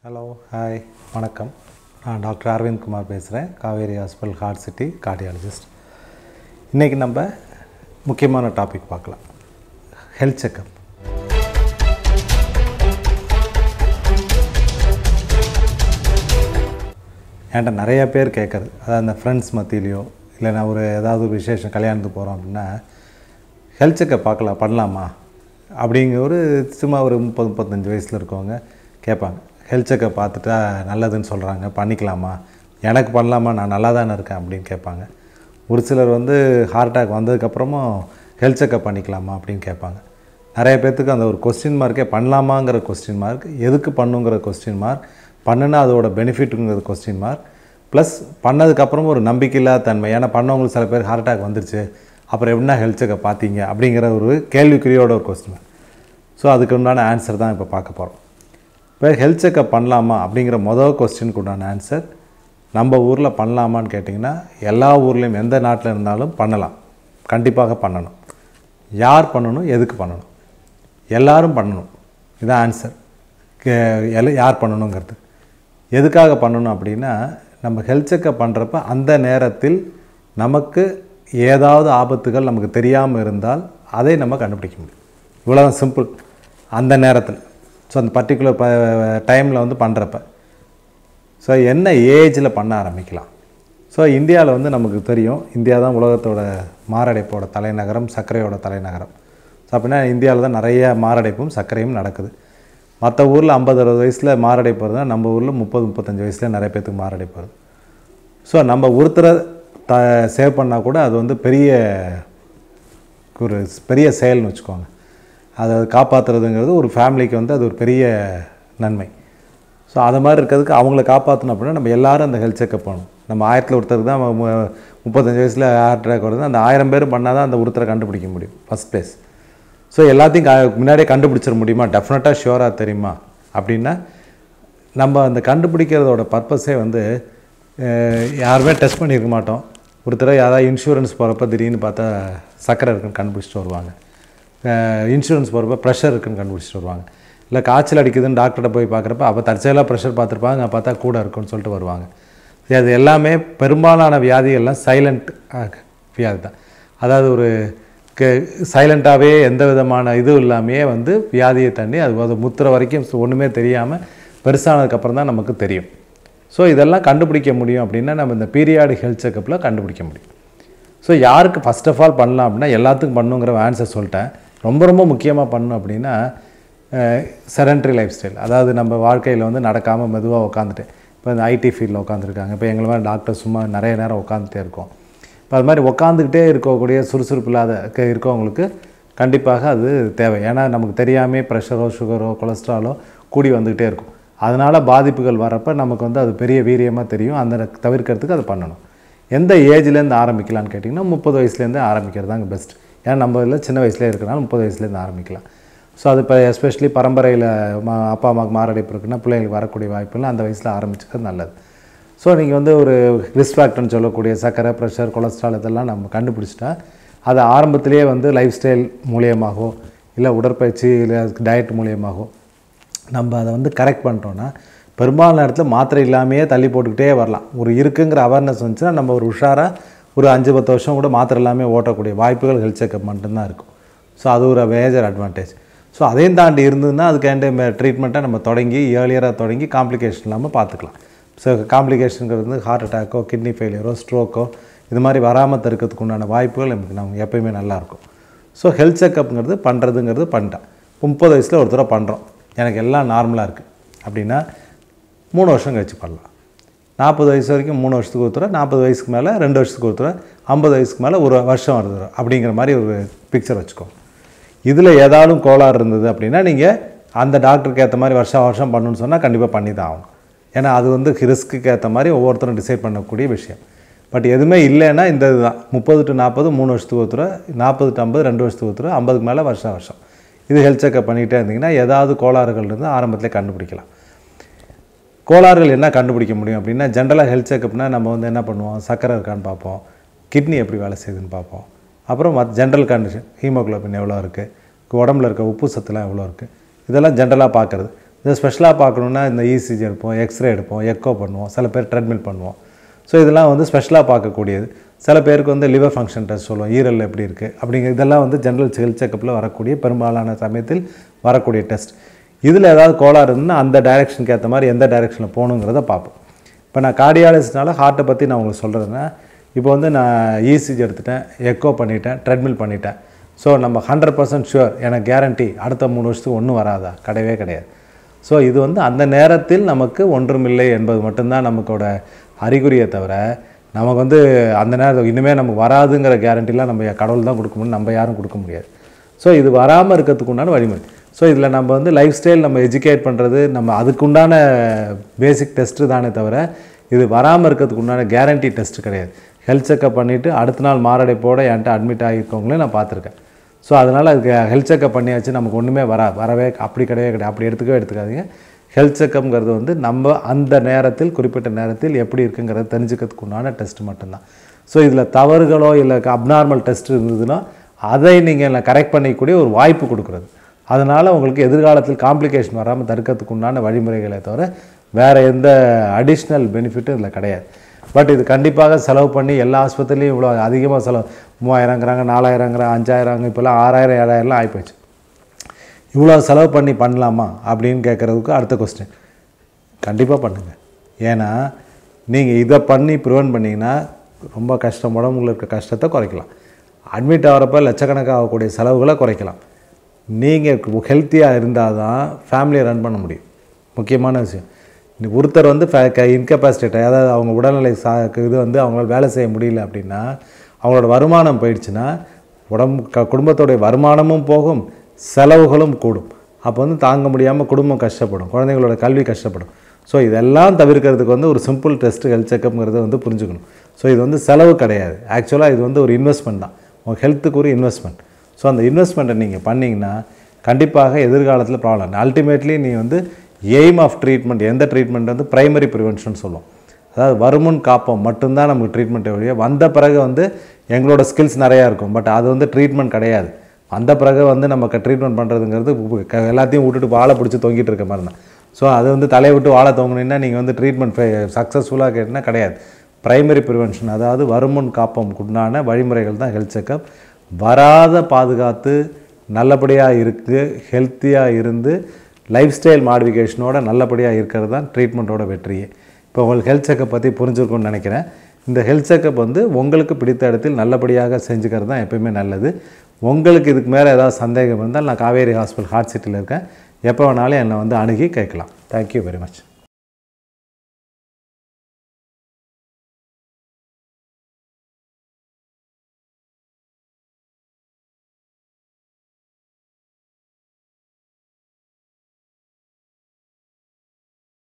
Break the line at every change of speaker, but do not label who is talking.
hello hi வணக்கம் நான் doctor Aravind Kumar பேசுகிறேன் Kaveri hospital heart city cardiologist இன்றைக்கி நம்ம முக்கியமான டாபிக் பார்க்கலாம் ஹெல்த் செக்கப் என்கிட்ட நிறைய பேர் கேட்குறது அதாவது அந்த ஃப்ரெண்ட்ஸ் மத்தியிலையோ இல்லை நான் ஒரு ஏதாவது ஒரு விசேஷம் கல்யாணத்துக்கு போகிறோம் அப்படின்னா ஹெல்த் செக்கப் பார்க்கலாம் பண்ணலாமா அப்படிங்கிற ஒரு சும்மா ஒரு முப்பது முப்பத்தஞ்சு வயசில் இருக்கவங்க கேட்பாங்க ஹெல்த் செக்கப் பார்த்துட்டா நல்லதுன்னு சொல்கிறாங்க பண்ணிக்கலாமா எனக்கு பண்ணலாமா நான் நல்லா தானே இருக்கேன் அப்படின்னு கேட்பாங்க ஒரு சிலர் வந்து ஹார்ட் அட்டாக் வந்ததுக்கப்புறமும் ஹெல்த் செக்கப் பண்ணிக்கலாமா அப்படின்னு கேட்பாங்க நிறைய பேர்த்துக்கு அந்த ஒரு கொஸ்டின் மார்க்கே பண்ணலாமாங்கிற கொஸ்டின் மார்க் எதுக்கு பண்ணுங்கிற கொஸ்டின் மார்க் பண்ணுனா அதோட பெனிஃபிட்டுங்கிற கொஸ்டின் மார்க் ப்ளஸ் பண்ணதுக்கப்புறமும் ஒரு நம்பிக்கையில்லாத தன்மை ஏன்னா பண்ணவங்களுக்கு சில பேர் ஹார்ட் அட்டாக் வந்துருச்சு அப்புறம் எப்படின்னா ஹெல்த் செக்கப் பார்த்தீங்க அப்படிங்கிற ஒரு கேள்விக்குறியோட ஒரு கொஸ்டின் மார்க் ஸோ அதுக்கு உண்டான ஆன்சர் தான் இப்போ பார்க்க போகிறோம் இப்போ ஹெல்த் செக்கப் பண்ணலாமா அப்படிங்கிற மொதல் கொஸ்டினுக்கு உண்டான ஆன்சர் நம்ம ஊரில் பண்ணலாமான்னு கேட்டிங்கன்னா எல்லா ஊர்லேயும் எந்த நாட்டில் இருந்தாலும் பண்ணலாம் கண்டிப்பாக பண்ணணும் யார் பண்ணணும் எதுக்கு பண்ணணும் எல்லாரும் பண்ணணும் இதான் ஆன்சர் எல்லாம் யார் பண்ணணுங்கிறது எதுக்காக பண்ணணும் அப்படின்னா நம்ம ஹெல்த் செக்கப் பண்ணுறப்ப அந்த நேரத்தில் நமக்கு ஏதாவது ஆபத்துகள் நமக்கு தெரியாமல் இருந்தால் அதை நம்ம கண்டுபிடிக்க முடியும் இவ்வளோதான் சிம்பிள் அந்த நேரத்தில் ஸோ அந்த பர்டிகுலர் ப டைமில் வந்து பண்ணுறப்ப ஸோ என்ன ஏஜில் பண்ண ஆரம்பிக்கலாம் ஸோ இந்தியாவில் வந்து நமக்கு தெரியும் இந்தியா தான் உலகத்தோட மாரடைப்போட தலைநகரம் சர்க்கரையோட தலைநகரம் ஸோ அப்படின்னா இந்தியாவில் தான் நிறைய மாரடைப்பும் சர்க்கரையும் நடக்குது மற்ற ஊரில் ஐம்பது அறுபது வயசில் மாரடைப்பு வருதுன்னா நம்ம ஊரில் முப்பது முப்பத்தஞ்சு வயசில் நிறைய பேத்துக்கு மாரடைப்பு வருது ஸோ நம்ம ஒருத்தரை த சேவ் பண்ணால் கூட அது வந்து பெரிய ஒரு பெரிய செயல்னு வச்சுக்கோங்க அதை காப்பாற்றுறதுங்கிறது ஒரு ஃபேமிலிக்கு வந்து அது ஒரு பெரிய நன்மை ஸோ அது மாதிரி இருக்கிறதுக்கு அவங்கள காப்பாற்றணும் அப்படின்னா நம்ம எல்லாரும் அந்த ஹெல்த் செக்கப் பண்ணணும் நம்ம ஆயிரத்தில் ஒருத்தருக்கு தான் மு- முப்பத்தஞ்சு வயசில் ஹார்ட் அட்டாக் வருது அந்த ஆயிரம் பேர் பண்ணால் தான் அந்த ஒருத்தரை கண்டுபிடிக்க முடியும் ஃபஸ்ட் பிளேஸ் ஸோ எல்லாத்தையும் க- முன்னாடியே கண்டுபிடிச்சிட முடியுமா டெஃபினட்டாக ஷியோராக தெரியுமா அப்படின்னா நம்ம அந்த கண்டுபிடிக்கிறதோட பர்பஸே வந்து அஹ், யாருமே டெஸ்ட் பண்ணியிருக்க மாட்டோம் ஒருத்தர் யாராவது இன்சூரன்ஸ் போகிறப்ப திடீர்னு பார்த்தா சக்கரை இருக்குன்னு கண்டுபிடிச்சிட்டு வருவாங்க இன்சூரன்ஸ் போகிறப்ப ப்ரெஷர் இருக்குன்னு கண்டுபிடிச்சிட்டு வருவாங்க இல்லை காய்ச்சல் அடிக்குதுன்னு டாக்டர்கிட்ட போய் பார்க்குறப்ப அப்போ தற்செயலாக ப்ரெஷர் பார்த்துருப்பாங்க பார்த்தா கூட இருக்குன்னு சொல்லிட்டு வருவாங்க இது அது எல்லாமே பெரும்பாலான வியாதிகள்லாம் சைலண்ட் வியாதி தான் அதாவது ஒரு சைலண்ட்டாகவே எந்த விதமான இதுவும் இல்லாமையே வந்து வியாதியை தண்ணி அது அது முத்துற வரைக்கும் ஒன்றுமே தெரியாமல் பெருசானதுக்கப்புறம் தான் நமக்கு தெரியும் ஸோ இதெல்லாம் கண்டுபிடிக்க முடியும் அப்படின்னா நம்ம இந்த பீரியாடு ஹெல்த் செக்கப்பில் கண்டுபிடிக்க முடியும் ஸோ யாருக்கு ஃபஸ்ட் ஆஃப் ஆல் பண்ணலாம் அப்படின்னா எல்லாத்துக்கும் பண்ணுங்கிற ஆன்சர் சொல்லிட்டேன் ரொம்ப ரொம்ப முக்கியமாக பண்ணணும் அப்படின்னா செரண்டரி லைஃப் ஸ்டைல் அதாவது நம்ம வாழ்க்கையில் வந்து நடக்காமல் மெதுவாக உட்காந்துட்டு இப்போ இந்த ஐடி ஃபீல்டில் உட்காந்துருக்காங்க இப்போ எங்களை மாதிரி டாக்டர் சும்மா நிறைய நேரம் உட்காந்துட்டே இருக்கோம் இப்போ அது மாதிரி உட்காந்துக்கிட்டே இருக்கக்கூடிய சுறுசுறுப்பு இல்லாத க- இருக்கவங்களுக்கு கண்டிப்பாக அது தேவை ஏன்னா நமக்கு தெரியாமே ப்ரெஷரோ சுகரோ கொலஸ்ட்ராலோ கூடி வந்துக்கிட்டே இருக்கும் அதனால் பாதிப்புகள் வரப்போ நமக்கு வந்து அது பெரிய வீரியமாக தெரியும் அந்த தவிர்க்கிறதுக்கு அது பண்ணணும் எந்த ஏஜ்லேருந்து ஆரம்பிக்கலாம்னு கேட்டிங்கன்னா முப்பது வயசுலேருந்து ஆரம்பிக்கிறது தாங்க பெஸ்ட் ஏன்னா நம்ம இதில் சின்ன வயசுலேயே இருக்கனால முப்பது வயசுலேருந்து ஆரம்பிக்கலாம் ஸோ அது இப்போ எஸ்பெஷலி பரம்பரையில் மா அப்பா அம்மாவுக்கு மாரடைப்பு இருக்குன்னா பிள்ளைங்களுக்கு வரக்கூடிய வாய்ப்புலாம் அந்த வயசில் ஆரம்பிச்சுக்கிறது நல்லது ஸோ நீங்கள் வந்து ஒரு ரிஸ்க் ஃபேக்டர்னு சொல்லக்கூடிய சர்க்கரை ப்ரெஷர் கொலஸ்ட்ரால் இதெல்லாம் நம்ம கண்டுபிடிச்சிட்டா அது ஆரம்பத்திலேயே வந்து லைஃப் ஸ்டைல் மூலியமாகவோ இல்லை உடற்பயிற்சி இல்லை டயட் மூலியமாகவோ நம்ம அதை வந்து கரெக்ட் பண்ணிட்டோன்னா பெரும்பாலான இடத்துல மாத்திரை இல்லாமையே தள்ளி போட்டுக்கிட்டே வரலாம் ஒரு இருக்குங்கிற அவேர்னஸ் வந்துச்சுன்னா நம்ம ஒரு உஷாராக ஒரு அஞ்சு பத்து வருஷம் கூட மாத்திரை இல்லாமல் ஓட்டக்கூடிய வாய்ப்புகள் ஹெல்த் செக்கப் மட்டும்தான் இருக்கும் ஸோ அது ஒரு மேஜர் அட்வான்டேஜ் ஸோ அதையும் தாண்டி இருந்ததுன்னா அதுக்காண்ட ட்ரீட்மெண்ட்டை நம்ம தொடங்கி ஏர்லியராக தொடங்கி காம்ப்ளிகேஷன் இல்லாமல் பார்த்துக்கலாம் ஸோ காம்ப்ளிகேஷனுங்கிறது வந்து ஹார்ட் அட்டாக்கோ கிட்னி ஃபெயிலியரோ ஸ்ட்ரோக்கோ இது மாதிரி வராமல் தடுக்கிறதுக்கு உண்டான வாய்ப்புகள் நமக்கு நமக்கு எப்பயுமே நல்லாயிருக்கும் ஸோ ஹெல்த் செக்கப்புங்கிறது பண்ணுறதுங்கிறது பண்ணிட்டேன் முப்பது வயசில் ஒரு தடவை பண்ணுறோம் எனக்கு எல்லாம் நார்மலாக இருக்குது அப்படின்னா மூணு வருஷம் கழிச்சு பண்ணலாம் நாற்பது வயசு வரைக்கும் மூணு வருஷத்துக்கு ஒரு தடவை நாற்பது வயசுக்கு மேலே ரெண்டு வருஷத்துக்கு ஒரு தடவை ஐம்பது வயசுக்கு மேலே ஒரு வருஷம் வருது அப்படிங்கிற மாதிரி ஒரு பிக்சர் வச்சுக்கோங்க இதில் ஏதாவது கோளாறு இருந்தது அப்படின்னா நீங்கள் அந்த டாக்டருக்கு ஏற்ற மாதிரி வருஷம் வருஷம் பண்ணணும்னு சொன்னால் கண்டிப்பாக பண்ணி தான் ஆகணும் ஏன்னா அது வந்து ரிஸ்க்குக்கு ஏற்ற மாதிரி ஒவ்வொருத்தரும் டிசைட் பண்ணக்கூடிய விஷயம் பட் எதுவுமே இல்லைன்னா இந்த இதுதான் முப்பது டு நாற்பது மூணு வருஷத்துக்கு ஒரு தடவை நாற்பது டு ஐம்பது ரெண்டு வருஷத்துக்கு ஒரு தடவை ஐம்பதுக்கு மேலே வருஷம் வருஷம் இது ஹெல்த் செக்கப் பண்ணிகிட்டே இருந்தீங்கன்னா ஏதாவது கோளாறுகள் இருந்து ஆரம்பத்திலே கண்டுபிடிக்கலாம் கோளாறுகள் என்ன கண்டுபிடிக்க முடியும் அப்படின்னா ஜென்ரலாக ஹெல்த் செக்கப்னா நம்ம வந்து என்ன பண்ணுவோம் சக்கரை இருக்கான்னு பார்ப்போம் கிட்னி எப்படி வேலை செய்யுதுன்னு பார்ப்போம் அப்புறம் மற்ற ஜென்ரல் கண்டிஷன் ஹீமோகுளோபின் எவ்வளோ இருக்குது உடம்புல இருக்க உப்பு சத்துலாம் எவ்வளோ இருக்குது இதெல்லாம் ஜென்ரலாக பார்க்குறது இதை ஸ்பெஷலாக பார்க்கணுன்னா இந்த இசிஜி எடுப்போம் எக்ஸ்ரே எடுப்போம் எக்கோ பண்ணுவோம் சில பேர் ட்ரெட்மில் பண்ணுவோம் ஸோ இதெல்லாம் வந்து ஸ்பெஷலாக பார்க்கக்கூடியது சில பேருக்கு வந்து லிவர் ஃபங்க்ஷன் டெஸ்ட் சொல்லுவோம் ஈரல் எப்படி இருக்குது அப்படிங்கிற இதெல்லாம் வந்து ஜென்ரல் ஹெல்த் செக்கப்பில் வரக்கூடிய பெரும்பாலான சமயத்தில் வரக்கூடிய டெஸ்ட் இதில் ஏதாவது கோளாறு இருந்துன்னா அந்த டைரெக்ஷனுக்கு ஏற்ற மாதிரி எந்த டைரெக்ஷனில் போகணுங்கிறத பார்ப்போம் இப்போ நான் கார்டியாலஜிஸ்ட்னால ஹார்ட்டை பற்றி நான் உங்களுக்கு சொல்கிறேன்னா இப்போ வந்து நான் இசிஜி எடுத்துட்டேன் எக்கோ பண்ணிட்டேன் ட்ரெட்மில் பண்ணிட்டேன் ஸோ நம்ம ஹண்ட்ரட் பர்சன்ட் ஷுவர் எனக்கு கேரண்டி அடுத்த மூணு வருஷத்துக்கு ஒன்றும் வராதா கிடையவே கிடையாது ஸோ இது வந்து அந்த நேரத்தில் நமக்கு ஒன்றுமில்லை என்பது மட்டும்தான் நமக்கோட அறிகுறியை தவிர நமக்கு வந்து அந்த நேரத்தில் இனிமேல் நமக்கு வராதுங்கிற கேரண்டிலாம் நம்ம கடவுள் தான் கொடுக்க முடியும் நம்ம யாரும் கொடுக்க முடியாது ஸோ இது வராமல் இருக்கிறதுக்கு உண்டான வழிமுறை ஸோ இதில் நம்ம வந்து லைஃப் ஸ்டைல் நம்ம எஜுகேட் பண்ணுறது நம்ம அதுக்குண்டான பேசிக் டெஸ்ட்டு தானே தவிர இது வராமல் இருக்கிறதுக்கு உண்டான கேரண்டி டெஸ்ட் கிடையாது ஹெல்த் செக்கப் பண்ணிவிட்டு அடுத்த நாள் மாரடைப்போட என்கிட்ட அட்மிட் ஆகியிருக்கவங்களையும் நான் பார்த்துருக்கேன் ஸோ அதனால் அதுக்கு ஹெல்த் செக்கப் பண்ணியாச்சு நமக்கு ஒன்றுமே வரா வரவே அப்படி கிடையவே கிடையாது அப்படி எடுத்துக்கவே எடுத்துக்காதீங்க ஹெல்த் செக்கப்ங்கிறது வந்து நம்ம அந்த நேரத்தில் குறிப்பிட்ட நேரத்தில் எப்படி இருக்குங்கிறத தெரிஞ்சுக்கிறதுக்கு உண்டான டெஸ்ட் மட்டும்தான் ஸோ இதில் தவறுகளோ இல்லை அப்நார்மல் டெஸ்ட் இருந்ததுன்னா அதை நீங்கள் கரெக்ட் பண்ணிக்கூடிய ஒரு வாய்ப்பு கொடுக்குறது அதனால் உங்களுக்கு எதிர்காலத்தில் காம்ப்ளிகேஷன் வராமல் தடுக்கிறதுக்கு உண்டான வழிமுறைகளை தவிர வேறு எந்த அடிஷ்னல் பெனிஃபிட்டும் இதில் கிடையாது பட் இது கண்டிப்பாக செலவு பண்ணி எல்லா ஆஸ்பத்திரிலையும் இவ்வளோ அதிகமாக செலவு மூவாயிரங்கிறாங்க நாலாயிரங்கிறாங்க அஞ்சாயிரங்க இப்போல்லாம் ஆறாயிரம் ஏழாயிரம்லாம் ஆகிப்போச்சு இவ்வளோ செலவு பண்ணி பண்ணலாமா அப்படின்னு கேட்குறதுக்கு அடுத்த கொஸ்டின் கண்டிப்பாக பண்ணுங்கள் ஏன்னா நீங்கள் இதை பண்ணி ப்ரிவென்ட் பண்ணிங்கன்னா ரொம்ப கஷ்டம் உடம்புல இருக்க கஷ்டத்தை குறைக்கலாம் அட்மிட் ஆகிறப்ப லட்சக்கணக்காக ஆகக்கூடிய செலவுகளை குறைக்கலாம் நீங்கள் ஹெல்த்தியாக இருந்தால் தான் ஃபேமிலியை ரன் பண்ண முடியும் முக்கியமான விஷயம் நீ ஒருத்தர் வந்து இன்கெப்பாசிட்டேட் அதாவது அவங்க உடல்நிலை சா இது வந்து அவங்களால வேலை செய்ய முடியல அப்படின்னா அவங்களோட வருமானம் போயிடுச்சுன்னா உடம்பு க குடும்பத்தோடைய வருமானமும் போகும் செலவுகளும் கூடும் அப்போ வந்து தாங்க முடியாமல் குடும்பம் கஷ்டப்படும் குழந்தைங்களோட கல்வி கஷ்டப்படும் ஸோ இதெல்லாம் தவிர்க்கிறதுக்கு வந்து ஒரு சிம்பிள் டெஸ்ட் ஹெல்த் செக்கப்ங்கிறத வந்து புரிஞ்சுக்கணும் ஸோ இது வந்து செலவு கிடையாது ஆக்சுவலாக இது வந்து ஒரு இன்வெஸ்ட்மெண்ட் தான் உங்கள் ஹெல்த்துக்கு ஒரு இன்வெஸ்ட்மெண்ட் ஸோ அந்த இன்வெஸ்ட்மெண்ட்டை நீங்கள் பண்ணிங்கன்னா கண்டிப்பாக எதிர்காலத்தில் ப்ராப்ளம் அல்டிமேட்லி நீ வந்து எய்ம் ஆஃப் ட்ரீட்மெண்ட் எந்த ட்ரீட்மெண்ட் வந்து ப்ரைமரி ப்ரிவென்ஷன் சொல்லுவோம் அதாவது வருமுன் காப்போம் மட்டும்தான் நமக்கு ட்ரீட்மெண்ட் வழிய வந்த பிறகு வந்து எங்களோட ஸ்கில்ஸ் நிறையா இருக்கும் பட் அது வந்து ட்ரீட்மெண்ட் கிடையாது வந்த பிறகு வந்து நமக்கு ட்ரீட்மெண்ட் பண்ணுறதுங்கிறது க- எல்லாத்தையும் விட்டுட்டு வாழை பிடிச்சி தொங்கிட்டு இருக்க மாதிரி தான் ஸோ அது வந்து தலையை விட்டு வாழை தொங்கினீங்கன்னா நீங்கள் வந்து ட்ரீட்மெண்ட் சக்ஸஸ்ஃபுல்லாக கேட்டிங்கன்னா கிடையாது ப்ரைமரி ப்ரிவென்ஷன் அதாவது வருமுன் காப்போம் உண்டான வழிமுறைகள் தான் ஹெல்த் செக்கப் வராத பாதுகாத்து நல்லபடியாக இருக்கு ஹெல்த்தியாக இருந்து லைஃப் ஸ்டைல் மாடிஃபிகேஷனோட நல்லபடியாக இருக்கிறது தான் ட்ரீட்மெண்ட்டோட வெற்றியே இப்போ உங்களுக்கு ஹெல்த் செக்கப் பற்றி புரிஞ்சிருக்கும்னு நினைக்கிறேன் இந்த ஹெல்த் செக்கப் வந்து உங்களுக்கு பிடித்த இடத்தில் நல்லபடியாக செஞ்சுக்கிறது தான் எப்பயுமே நல்லது உங்களுக்கு இதுக்கு மேலே ஏதாவது சந்தேகம் இருந்தால் நான் காவேரி ஹாஸ்பிட்டல் ஹார்ட் சிட்டியில் இருக்கேன் எப்போ வேணாலும் என்னை வந்து அணுகி கேட்கலாம் தேங்க்யூ வெரி மச்